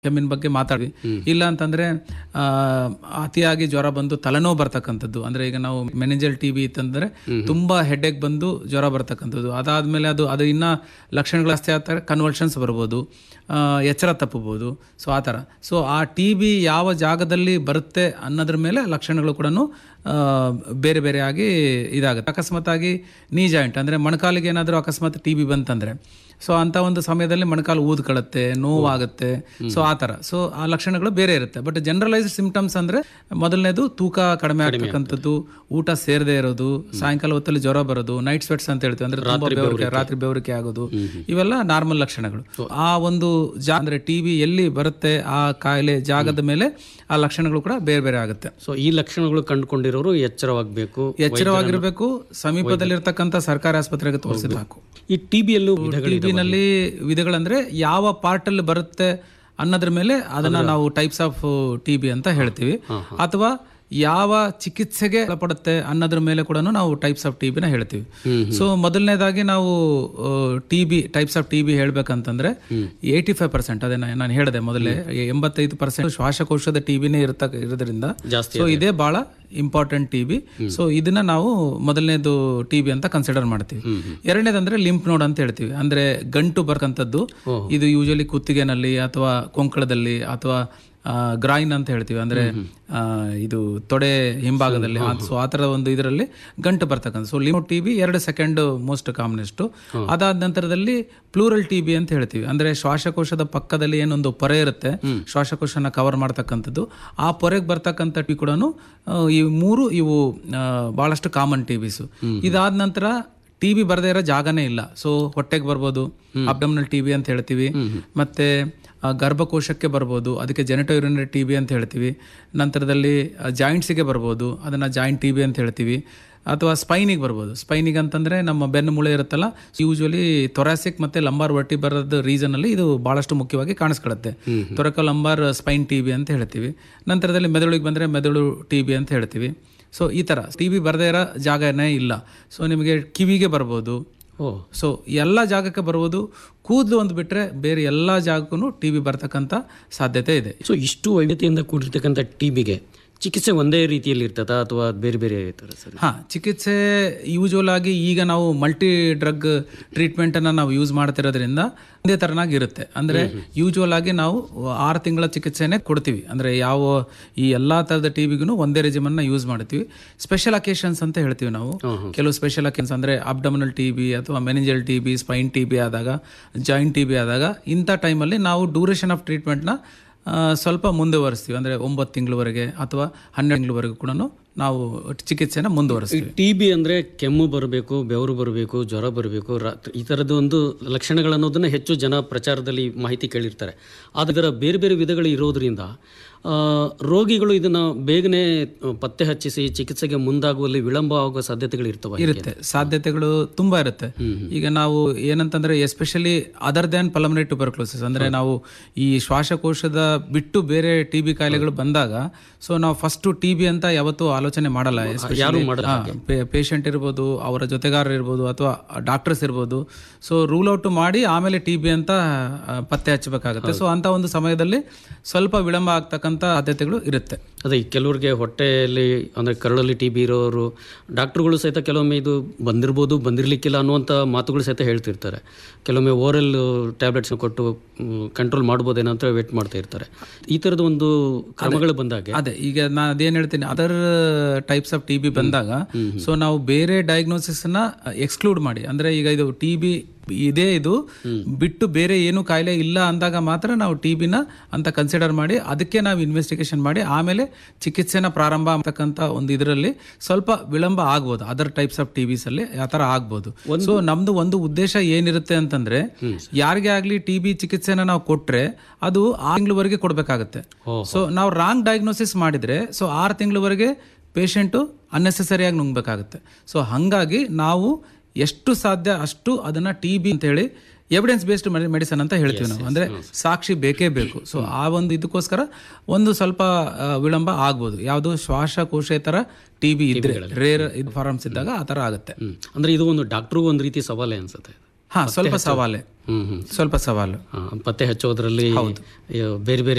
ಕೆಮ್ಮಿನ ಬಗ್ಗೆ ಮಾತಾಡಿ ಇಲ್ಲ ಅಂತಂದ್ರೆ ಆ, ಅತಿಯಾಗಿ ಜ್ವರ ಬಂದು ತಲೆನೋವು ಬರ್ತಕ್ಕಂಥದ್ದು ಅಂದ್ರೆ ಈಗ ನಾವು ಮೆನೆಂಜಲ್ ಟಿ ಬಿ ಇತ್ತಂದ್ರೆ ತುಂಬಾ ಹೆಡ್ಏಕ್ ಬಂದು ಜ್ವರ ಬರ್ತಕ್ಕಂಥದ್ದು ಅದಾದ್ಮೇಲೆ ಅದು ಅದು ಇನ್ನ ಲಕ್ಷಣಗಳು ಜಾಸ್ತಿ ಆಗ್ತಾರೆ ಕನ್ವಲ್ಷನ್ಸ್ ಬರ್ಬೋದು ಆ, ಎಚ್ಚರ ತಪ್ಪಬಹುದು ಸೊ ಆ ಥರ ಸೊ ಆ ಟಿ ಬಿ ಯಾವ ಜಾಗದಲ್ಲಿ ಬರುತ್ತೆ ಅನ್ನೋದ್ರ ಮೇಲೆ ಲಕ್ಷಣಗಳು ಕೂಡ ಬೇರೆ ಬೇರೆ ಆಗಿ ಇದಾಗುತ್ತೆ ಅಕಸ್ಮಾತ್ತಾಗಿ ನೀ ಜಾಯಿಂಟ್ ಅಂದರೆ ಮೊಣಕಾಲಿಗೆ ಏನಾದರೂ ಅಕಸ್ಮಾತ್ ಟಿ ಬಿ ಬಂತಂದ್ರೆ ಸೊ ಅಂಥ ಒಂದು ಸಮಯದಲ್ಲಿ ಮೊಣಕಾಲು ಊದ್ಕೊಳ್ಳುತ್ತೆ ನೋವಾಗುತ್ತೆ ಸೊ ಆ ಥರ ಸೊ ಆ ಲಕ್ಷಣಗಳು ಬೇರೆ ಇರುತ್ತೆ ಬಟ್ ಜನರಲೈಸ್ಡ್ ಸಿಂಪ್ಟಮ್ಸ್ ಅಂದರೆ ಮೊದಲನೇದು ತೂಕ ಕಡಿಮೆ ಆಗ್ತಕ್ಕಂಥದ್ದು ಊಟ ಸೇರದೆ ಇರೋದು ಸಾಯಂಕಾಲ ಹೊತ್ತಲ್ಲಿ ಜ್ವರ ಬರೋದು ನೈಟ್ ಸ್ವೆಟ್ಸ್ ಅಂತ ಹೇಳ್ತೀವಿ ಅಂದ್ರೆ ತುಂಬಾ ಬೆವರಿಕೆ ರಾತ್ರಿ ಬೆವರಿಕೆ ಆಗೋದು ಇವೆಲ್ಲ ನಾರ್ಮಲ್ ಲಕ್ಷಣಗಳು ಆ ಒಂದು ಜಾ ಅಂದ್ರೆ ಟಿ ಬಿ ಎಲ್ಲಿ ಬರುತ್ತೆ ಆ ಕಾಯಿಲೆ ಜಾಗದ ಮೇಲೆ ಆ ಲಕ್ಷಣಗಳು ಕೂಡ ಬೇರೆ ಬೇರೆ ಆಗುತ್ತೆ ಸೊ ಈ ಲಕ್ಷಣಗಳು ಕಂಡುಕೊಂಡಿರೋರು ಎಚ್ಚರವಾಗಬೇಕು ಎಚ್ಚರವಾಗಿರ್ಬೇಕು ಸಮೀಪದಲ್ಲಿರ್ತಕ್ಕಂಥ ಸರ್ಕಾರಿ ಆಸ್ಪತ್ರೆಗೆ ತೋರಿಸಿದ ಸಾಕು ಈ ಟಿ ಬಿಯಲ್ಲೂ ಟಿ ನಲ್ಲಿ ವಿಧಗಳಂದ್ರೆ ಯಾವ ಪಾರ್ಟ್ ಅಲ್ಲಿ ಬರುತ್ತೆ ಅನ್ನೋದ್ರ ಮೇಲೆ ಅದನ್ನ ನಾವು ಟೈಪ್ಸ್ ಆಫ್ ಟಿ ಬಿ ಅಂತ ಹೇಳ್ತೀವಿ ಅಥವಾ ಯಾವ ಚಿಕಿತ್ಸೆಗೆ ಒಳಪಡುತ್ತೆ ಅನ್ನೋದ್ರ ಮೇಲೆ ಕೂಡ ನಾವು ಟೈಪ್ಸ್ ಆಫ್ ಟಿ ಬಿನ ಹೇಳ್ತೀವಿ ಸೊ ಮೊದಲನೇದಾಗಿ ನಾವು T B types of T B ಹೇಳ್ಬೇಕಂತಂದ್ರೆ ಏಯ್ಟಿ ಫೈವ್ ಪರ್ಸೆಂಟ್ ಅದೇ ನಾ- ನಾನು ಹೇಳಿದೆ ಮೊದಲೇ ಎಂಬತ್ತೈದು ಪರ್ಸೆಂಟ್ ಶ್ವಾಸಕೋಶದ ಟಿ ಬಿನೇ ಇರತಕ್ಕ ಇರೋದ್ರಿಂದ ಜಾಸ್ತಿ ಸೊ ಇದೇ ಬಹಳ ಇಂಪಾರ್ಟೆಂಟ್ ಟಿ ಬಿ ಸೊ ಇದನ್ನ ನಾವು ಮೊದಲನೇದು ಟಿ ಬಿ ಅಂತ ಕನ್ಸಿಡರ್ ಮಾಡ್ತೀವಿ ಎರಡನೇದಂದ್ರೆ ಲಿಂಪ್ ನೋಡ್ ಅಂತ ಹೇಳ್ತೀವಿ ಅಂದ್ರೆ ಗಂಟು ಬರ್ತಕ್ಕಂಥದ್ದು ಇದು ಯೂಶಲಿ ಕುತ್ತಿಗೆನಲ್ಲಿ ಅಥವಾ ಕೊಂಕಳದಲ್ಲಿ ಅಥವಾ ಗ್ರಾಯಿನ್ ಅಂತ ಹೇಳ್ತೀವಿ ಅಂದ್ರೆ ಆ, ಇದು ತೊಡೆ ಹಿಂಭಾಗದಲ್ಲಿ ಸೊ ಆ ಥರದ ಒಂದು ಇದರಲ್ಲಿ ಗಂಟು ಬರ್ತಕ್ಕಂಥ ಸೊ ಲಿಂಪ್ ಟಿ ಬಿ ಎರಡು ಸೆಕೆಂಡ್ ಮೋಸ್ಟ್ ಕಾಮನೆಸ್ಟ್ ಅದಾದ ನಂತರದಲ್ಲಿ ಪ್ಲೂರಲ್ ಟಿ ಬಿ ಅಂತ ಹೇಳ್ತೀವಿ ಅಂದ್ರೆ ಶ್ವಾಸಕೋಶದ ಪಕ್ಕದಲ್ಲಿ ಏನೊಂದು ಪೊರೆ ಇರುತ್ತೆ ಶ್ವಾಸಕೋಶನ ಕವರ್ ಮಾಡ್ತಕ್ಕಂಥದ್ದು ಆ ಪೊರೆಗೆ ಬರ್ತಕ್ಕಂಥ ಟಿ ಕೂಡ ಈ ಮೂರು ಇವು ಆ, ಬಹಳಷ್ಟು ಕಾಮನ್ ಟಿ ಬಿಸು ಇದಾದ ನಂತರ ಟಿ ಬಿ ಬರದೇ ಇರೋ ಜಾಗನೇ ಇಲ್ಲ ಸೊ ಹೊಟ್ಟೆಗೆ ಬರ್ಬೋದು ಅಬ್ಡಮಿನಲ್ ಟಿ ಬಿ ಅಂತ ಹೇಳ್ತೀವಿ ಮತ್ತೆ ಆ, ಗರ್ಭಕೋಶಕ್ಕೆ ಬರ್ಬೋದು ಅದಕ್ಕೆ ಜೆನೆಟೋ ಯುರಿನರಿ ಟಿ ಬಿ ಅಂತ ಹೇಳ್ತೀವಿ ನಂತರದಲ್ಲಿ ಜಾಯಿಂಟ್ಸಿಗೆ ಬರ್ಬೋದು ಅದನ್ನ ಜಾಯಿಂಟ್ ಟಿ ಬಿ ಅಂತ ಹೇಳ್ತೀವಿ ಅಥವಾ ಸ್ಪೈನಿಗೆ ಬರ್ಬೋದು ಸ್ಪೈನಿಗೆ ಅಂತಂದ್ರೆ ನಮ್ಮ ಬೆನ್ನು ಮೂಳೆ ಇರುತ್ತಲ್ಲ ಯೂಶುವಲಿ ತೊರಾಸಿಕ್ ಮತ್ತೆ ಲಂಬಾರ್ ವರ್ಟಿ ಬರೋದ ರೀಸನ್ ಅಲ್ಲಿ ಇದು ಬಹಳಷ್ಟು ಮುಖ್ಯವಾಗಿ ಕಾಣಿಸ್ಕೊಳ್ಳುತ್ತೆ thoraco lumbar spine T B ಅಂತ ಹೇಳ್ತೀವಿ ನಂತರದಲ್ಲಿ ಮೆದುಳಿಗೆ ಬಂದ್ರೆ ಮೆದುಳು ಟಿ ಬಿ ಅಂತ ಹೇಳ್ತೀವಿ ಸೊ ಈ ಥರ ಟಿ ಬಿ ಬರದೇ ಇರೋ ಜಾಗನೇ ಇಲ್ಲ ಸೊ ನಿಮಗೆ ಕಿವಿಗೆ ಬರ್ಬೋದು ಓ ಸೊ ಎಲ್ಲ ಜಾಗಕ್ಕೆ ಬರ್ಬೋದು ಕೂದಲು ಒಂದು ಬಿಟ್ಟರೆ ಬೇರೆ ಎಲ್ಲ ಜಾಗಕ್ಕೂ ಟಿ ಬಿ ಬರ್ತಕ್ಕಂಥ ಸಾಧ್ಯತೆ ಇದೆ ಸೊ ಇಷ್ಟು ವೈವಿಧ್ಯತೆಯಿಂದ ಕೂಡಿರ್ತಕ್ಕಂಥ ಟಿ ಬಿಗೆ ಚಿಕಿತ್ಸೆ ಒಂದೇ ರೀತಿಯಲ್ಲಿ ಇರ್ತದಾ ಅಥವಾ ಬೇರೆ ಬೇರೆ ಇರ್ತಾರೆ ಸರ್ ಹಾಂ ಚಿಕಿತ್ಸೆ ಯೂಶುವಲ್ ಆಗಿ ಈಗ ನಾವು ಮಲ್ಟಿ ಡ್ರಗ್ ಟ್ರೀಟ್ಮೆಂಟನ್ನು ನಾವು ಯೂಸ್ ಮಾಡ್ತಿರೋದ್ರಿಂದ ಒಂದೇ ಥರನಾಗಿ ಇರುತ್ತೆ ಅಂದರೆ ಯೂಶುವಲ್ ಆಗಿ ನಾವು ಆರು ತಿಂಗಳ ಚಿಕಿತ್ಸೆನೇ ಕೊಡ್ತೀವಿ ಅಂದರೆ ಯಾವ ಈ ಎಲ್ಲ ಥರದ ಟಿ ಬಿಗೂ ಒಂದೇ ರೆಜಿಮನ್ನ ಯೂಸ್ ಮಾಡ್ತೀವಿ ಸ್ಪೆಷಲ್ ಅಕೇಶನ್ಸ್ ಅಂತ ಹೇಳ್ತೀವಿ ನಾವು ಕೆಲವು ಸ್ಪೆಷಲ್ ಅಕೇಶನ್ಸ್ ಅಂದರೆ ಅಬ್ಡಮಿನಲ್ ಟಿ ಬಿ ಅಥವಾ meningeal T B spine T B ಆದಾಗ ಜಾಯಿಂಟ್ ಟಿ ಬಿ ಆದಾಗ ಇಂಥ ಟೈಮಲ್ಲಿ ನಾವು ಡ್ಯೂರೇಷನ್ ಆಫ್ ಟ್ರೀಟ್ಮೆಂಟ್ನ ಆ, ಸ್ವಲ್ಪ ಮುಂದುವರಿಸ್ತೀವಿ ಅಂದರೆ ಒಂಬತ್ತು ತಿಂಗಳವರೆಗೆ ಅಥವಾ ಹನ್ನೆರಡು ತಿಂಗಳವರೆಗೂ ಕೂಡ ನಾವು ಚಿಕಿತ್ಸೆನ ಮುಂದುವರಿಸ್ತೀವಿ ಟಿ ಬಿ ಅಂದರೆ ಕೆಮ್ಮು ಬರಬೇಕು ಬೆವರು ಬರಬೇಕು ಜ್ವರ ಬರಬೇಕು ರಾತ್ರಿ ಈ ಥರದ್ದು ಒಂದು ಲಕ್ಷಣಗಳನ್ನೋದನ್ನು ಹೆಚ್ಚು ಜನ ಪ್ರಚಾರದಲ್ಲಿ ಮಾಹಿತಿ ಕೇಳಿರ್ತಾರೆ ಆದರೆ ಇದರ ಬೇರೆ ಬೇರೆ ವಿಧಗಳು ಇರೋದ್ರಿಂದ ಆ, ರೋಗಿಗಳು ಇದನ್ನು ಬೇಗನೆ ಪತ್ತೆ ಹಚ್ಚಿಸಿ ಚಿಕಿತ್ಸೆಗೆ ಮುಂದಾಗುವಲ್ಲಿ ವಿಳಂಬ ಆಗುವ ಸಾಧ್ಯತೆಗಳು ಇರ್ತವೆ ಇರುತ್ತೆ ಸಾಧ್ಯತೆಗಳು ತುಂಬಾ ಇರುತ್ತೆ ಈಗ ನಾವು ಏನಂತಂದ್ರೆ especially other than pulmonary tuberculosis ಅಂದ್ರೆ ನಾವು ಈ ಶ್ವಾಸಕೋಶದ ಬಿಟ್ಟು ಬೇರೆ ಟಿ ಬಿ ಕಾಯಿಲೆಗಳು ಬಂದಾಗ ಸೊ ನಾವು ಫಸ್ಟ್ ಟಿ ಬಿ ಅಂತ ಯಾವತ್ತೂ ಆಲೋಚನೆ ಮಾಡಲ್ಲ ಪೇಷಂಟ್ ಇರ್ಬೋದು ಅವರ ಜೊತೆಗಾರರು ಇರ್ಬೋದು ಅಥವಾ ಡಾಕ್ಟರ್ಸ್ ಇರ್ಬೋದು ಸೊ ರೂಲ್ ಔಟ್ ಮಾಡಿ ಆಮೇಲೆ ಟಿ ಬಿ ಅಂತ ಆ, ಪತ್ತೆ ಹಚ್ಚಬೇಕಾಗುತ್ತೆ ಸೊ ಅಂತ ಒಂದು ಸಮಯದಲ್ಲಿ ಸ್ವಲ್ಪ ವಿಳಂಬ ಆಗ್ತಕ್ಕಂಥ ಸಾಧ್ಯತೆಗಳು ಇರುತ್ತೆ ಅದೇ ಈ ಕೆಲವ್ರಿಗೆ ಹೊಟ್ಟೆಯಲ್ಲಿ ಅಂದರೆ ಕರಳಲ್ಲಿ ಟಿ ಬಿ ಇರೋರು ಡಾಕ್ಟ್ರುಗಳು ಸಹಿತ ಕೆಲವೊಮ್ಮೆ ಇದು ಬಂದಿರ್ಬೋದು ಬಂದಿರಲಿಕ್ಕಿಲ್ಲ ಅನ್ನುವಂಥ ಮಾತುಗಳು ಸಹಿತ ಹೇಳ್ತಿರ್ತಾರೆ ಕೆಲವೊಮ್ಮೆ ಓರಲ್ ಟ್ಯಾಬ್ಲೆಟ್ಸ್ನ ಕೊಟ್ಟು ಕಂಟ್ರೋಲ್ ಮಾಡ್ಬೋದೇನೋ ಅಂತ ವೇಟ್ ಮಾಡ್ತಾ ಇರ್ತಾರೆ ಈ ಥರದ ಒಂದು ಕ್ರಮಗಳು ಬಂದಾಗೆ ಅದೇ ಈಗ ನಾನು ಅದೇನ್ ಹೇಳ್ತೀನಿ other types of T B ಬಂದಾಗ ಸೊ ನಾವು ಬೇರೆ ಡಯಾಗ್ನೋಸಿಸ್ ನ ಎಕ್ಸ್ಕ್ಲೂಡ್ ಮಾಡಿ ಅಂದ್ರೆ ಈಗ ಇದು ಟಿ ಬಿ ಇದೇ ಇದು ಬಿಟ್ಟು ಬೇರೆ ಏನು ಕಾಯಿಲೆ ಇಲ್ಲ ಅಂದಾಗ ಮಾತ್ರ ನಾವು ಟಿ ಬಿನ ಅಂತ ಕನ್ಸಿಡರ್ ಮಾಡಿ ಅದಕ್ಕೆ ನಾವು ಇನ್ವೆಸ್ಟಿಗೇಷನ್ ಮಾಡಿ ಆಮೇಲೆ ಚಿಕಿತ್ಸೆನ ಪ್ರಾರಂಭ ಅಂತಕ್ಕಂಥ ಒಂದು ಇದರಲ್ಲಿ ಸ್ವಲ್ಪ ವಿಳಂಬ ಆಗ್ಬೋದು ಅದರ್ ಟೈಪ್ಸ್ ಆಫ್ ಟಿ ಬಿಸ್ ಅಲ್ಲಿ ಆ ಥರ ಆಗ್ಬೋದು ಸೊ ನಮ್ದು ಒಂದು ಉದ್ದೇಶ ಏನಿರುತ್ತೆ ಅಂತಂದ್ರೆ ಯಾರಿಗೆ ಆಗ್ಲಿ ಟಿ ಬಿ ಚಿಕಿತ್ಸೆನ ನಾವು ಕೊಟ್ರೆ ಅದು ಆರು ತಿಂಗಳವರೆಗೆ ಕೊಡ್ಬೇಕಾಗತ್ತೆ ಸೊ ನಾವು ರಾಂಗ್ ಡಯಾಗ್ನೋಸಿಸ್ ಮಾಡಿದ್ರೆ ಸೊ ಆರು ತಿಂಗಳವರೆಗೆ ಪೇಷಂಟು ಅನ್ನೆಸೆಸರಿಯಾಗಿ ನುಂಗ್ಬೇಕಾಗುತ್ತೆ ಸೊ ಹಾಗಾಗಿ ನಾವು ಎಷ್ಟು ಸಾಧ್ಯ ಅಷ್ಟು ಅದನ್ನ ಟಿ ಬಿ ಅಂತೇಳಿ ಎವಿಡೆನ್ಸ್ ಬೇಸ್ಡ್ ಮೆಡಿಸನ್ ಅಂತ ಹೇಳ್ತೀವಿ ನಾವು ಅಂದ್ರೆ ಸಾಕ್ಷಿ ಬೇಕೇ ಬೇಕು ಸೊ ಆ ಒಂದು ಇದಕ್ಕೋಸ್ಕರ ಒಂದು ಸ್ವಲ್ಪ ಆ, ವಿಳಂಬ ಆಗ್ಬೋದು ಯಾವುದು ಶ್ವಾಸಕೋಶೇತರ ಟಿ ಬಿ ಇದ್ರೆ ರೇರ್ ಇದು ಫಾರಮ್ಸ್ ಇದ್ದಾಗ ಆ ಥರ ಆಗುತ್ತೆ ಹ್ಮ್. ಅಂದ್ರೆ ಇದು ಒಂದು ಡಾಕ್ಟ್ರಿಗೂ ಒಂದು ರೀತಿ ಸವಾಲೇ ಅನ್ಸುತ್ತೆ ಹಾ ಸ್ವಲ್ಪ ಸವಾಲೆ ಹ್ಮ್ ಹ್ಮ್ ಸ್ವಲ್ಪ ಸವಾಲು ಆ, ಪತ್ತೆ ಹಚ್ಚೋದ್ರಲ್ಲಿ ಈ ಬೇರೆ ಬೇರೆ